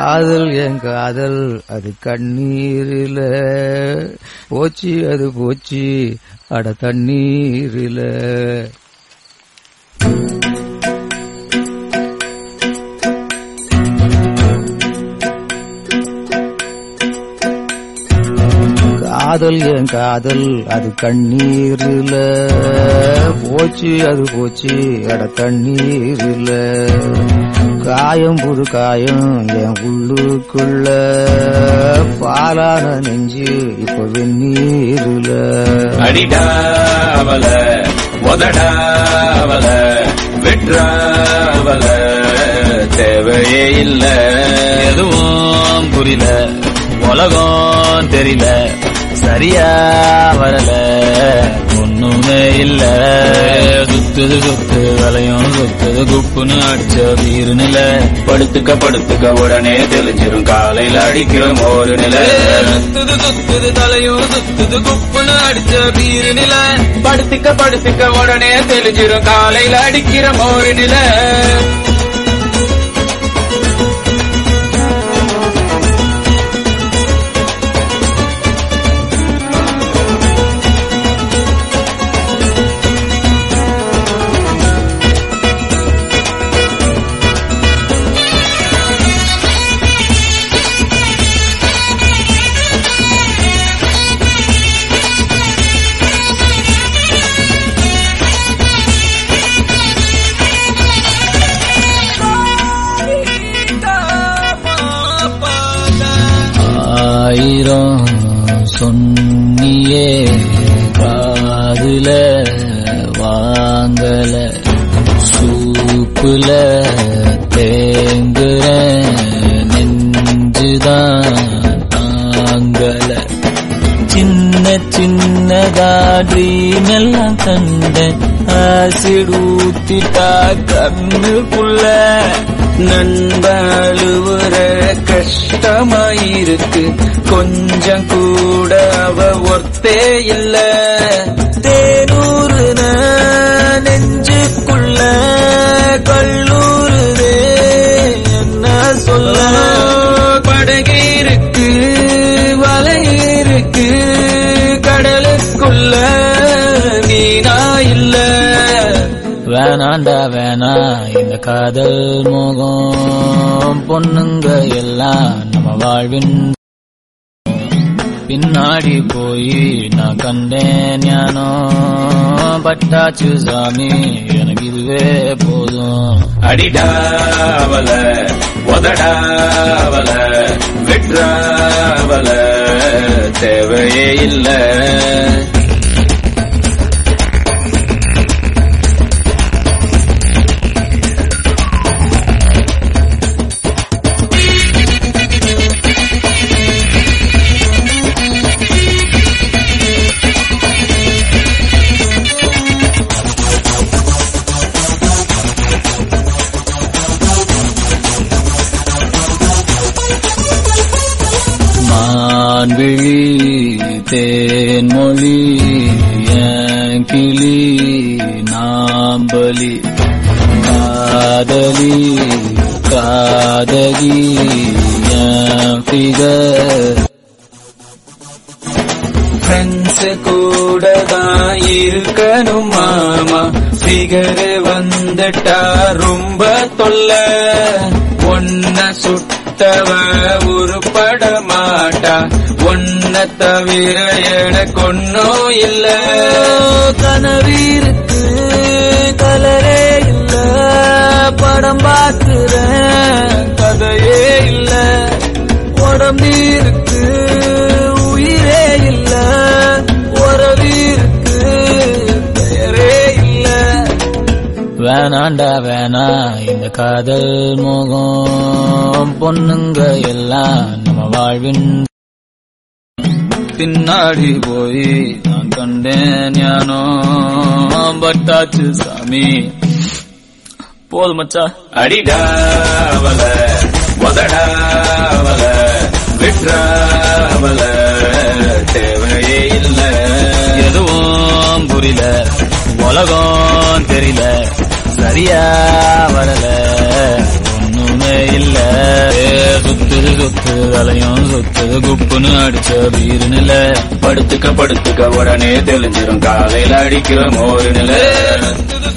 காதல் என் காதல் அது கண்ணீரில போச்சு அது போச்சு அட தண்ணீரில காதல் என் காதல் அது கண்ணீரில போச்சு அது போச்சு அட தண்ணீரில காயம் புது காயம் என் உள்ளுக்குள்ள பாலான நெஞ்சு இப்ப வெந்நீருல அடிடாவல உதடாவல வெற்றாவல தேவையே இல்ல எதுவும் புரியல உலகம் தெரியல சரியா வரல ஒண்ணுமே இல்ல சுத்துது சுத்து வலையும் சுத்துது குப்புன்னு அடிச்ச வீரு நில படுத்துக்க படுத்துக்க உடனே தெளிஞ்சிரும் காலையில அடிக்கிறோம் ஒரு நிலை சுத்துது சுத்துது தலையும் சுத்துது குப்புன்னு அடிச்ச வீரு நில படுத்துக்க படுத்துக்க உடனே தெளிஞ்சிரும் காலையில அடிக்கிற ஒரு நிலை ஆயிரம் சொன்னியே காதுல வாங்கல சூப்புல தேங்குற நெஞ்சுதான் தாங்கல சின்ன சின்னதா ட்ரீம் எல்லாம் கண்ட ஆசிட் ஊத்திட்டா கண்ணுக்குள்ள நண்பழுவுற கஷ்டமாயிருக்கு கொஞ்சம் கூட அவ ஒர்த்தே இல்ல தேனூறுன நெஞ்சுக்குள்ள கல்லூருதே என்ன சொல்ல படகிருக்கு வலை இருக்கு கடலுக்குள்ள நீனா இல்ல வேணாண்டா வேணா இந்த காதல் மோகம் பொண்ணுங்க எல்லாம் நம்ம வாழ்வின் பின்னாடி போய் நான் கண்டேன் ஞானோ பட்டாச்சு சாமி எனக்கு இதுவே போதும் அடிடாவல உதடாவல வெற்றாவல தேவையே இல்ல மான்விழி தேன்மொழி என் கிளி நாம்பலி காதலி காதகி என் ஃபிகர் ஃப்ரெண்ட்ஸ் கூட தான் இருக்கணும் மாமா ஃபிகர் வந்துட்டா ரொம்ப தொல்ல ஒன்ன சுட்டவ உருப்பட மாட்டா ஒன்ன தவிர எனக்கு ஒன்னும் இல்ல கனவீருக்கு கலரே இல்ல படம் பார்க்கிறேன் கதையே இல்ல உடம்பீருக்கு உயிரே இல்ல உறவீருக்கு பெயரே இல்ல வேணாண்டா வேணா இந்த காதல் மோகம் பொண்ணுங்க எல்லாம் நம்ம வாழ்வின் பின்னாடி போய் நான் கண்டேன் ஞானோ பட்டாச்சு சாமி போதும் மச்சா அடிடாவல உதடாவல விற்றாவல தேவையே இல்ல எதுவும் புரியல உலகம் தெரியல சரியா வரல ஒண்ணுமே இல்ல சுத்துது குப்புன்னு அடிச்ச வீரு நில படுத்துக்க படுத்துக்க உடனே தெளிஞ்சிரும் காலையில அடிக்கிற மோரு நில ரத்துது